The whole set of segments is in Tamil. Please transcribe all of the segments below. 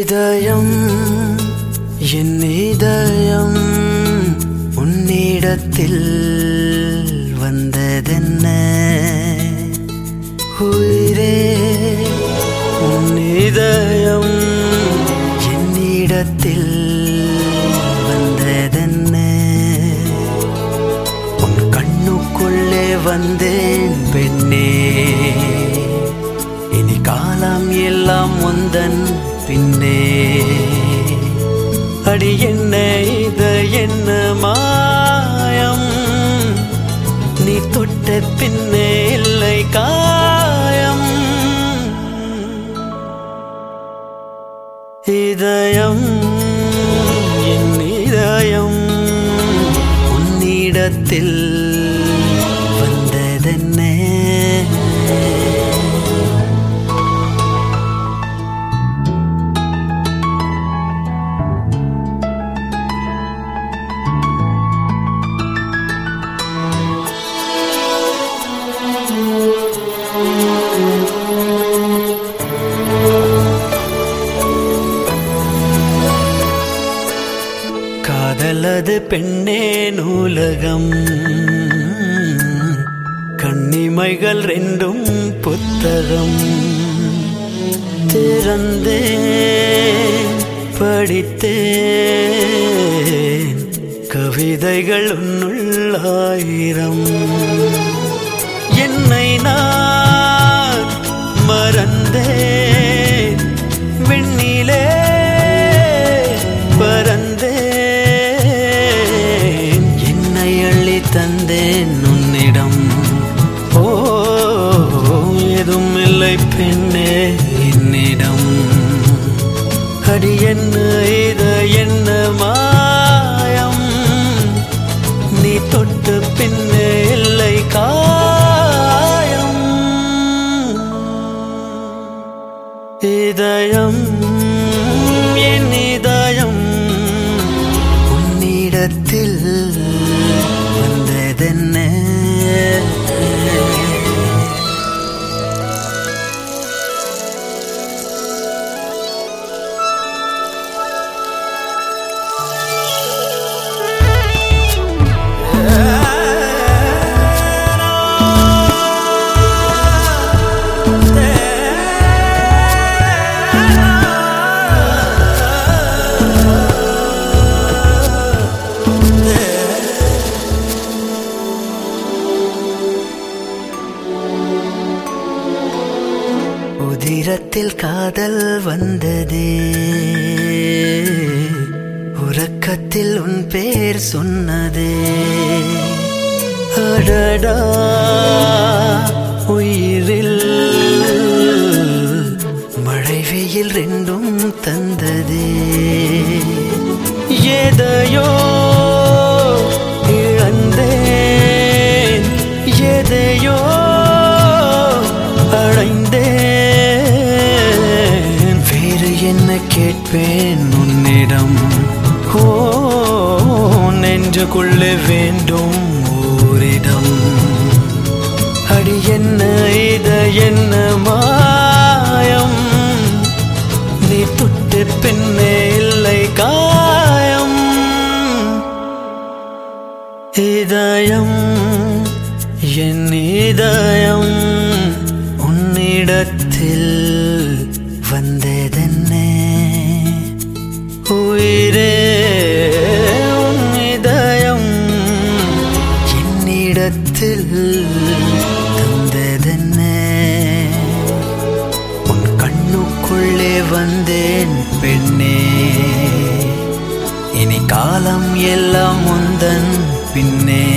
இதயம் என் இதயம் உன்னிடத்தில் வந்ததென்ன உயிரே உன் இதயம் என்னிடத்தில் வந்ததென்ன உன் கண்ணுக்குள்ளே வந்தேன் பெண்ணே இனி காலம் எல்லாம் உந்தன் பின்னே அடி என்ன இது என்ன மாயம் நீ தொட்ட பின்னே இல்லை காயம் இதயம் என் இதயம் உன்னிடத்தில் வந்ததென்ன காதலது பெண்ணே நூலகம் கண்ணிமைகள் ரெண்டும் புத்தகம் திறந்தேன் படித்தேன் கவிதைகள் உன்னுள்ளாயிரம் என்னை நான் மறந்தேன் விண்ணிலே பறந்தேன் என்னை அள்ளி தந்தேன் உன்னிடம் ஓ எதுவும் இல்லை பெண்ணே என்னிடம் அடி என்ன இது என்ன மாயம் நீ தொட்டு பின்னே இல்லை காயம் இதயம் என் இதயம் உன்னிடத்தில் வந்ததென்ன உதிரத்தில் காதல் வந்ததே உறக்கத்தில் உன் பேர் சொன்னதே அடடா உயிரில் மழை வெயில் ரெண்டும் தந்ததே எதையோ இழந்தேன் எதையோ அடைந்தேன் வேறு என்ன கேட்பேன் உன்னிடம் ஓ நெஞ்சுக்குள்ளே வேண்டும் ஓரிடம் அடி என்ன இத என்ன மாயம் நீ தொட்டு பின்னே இல்லை காயம் இதயம் என் இதயம் உன்னிடத்தில் வந்ததென்ன உயிரே உன் இதயம் என்னிடத்தில் தந்ததென்ன உன் கண்ணுக்குள்ளே வந்தேன் பெண்ணே இனி காலம் எல்லாம் உந்தன் பின்னே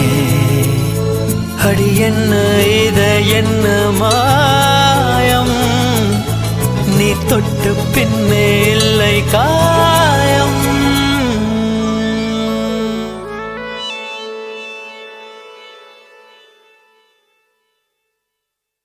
அடி என்ன இத என்ன மாயம் நீ தொட்டு பின்னே இல்லை கா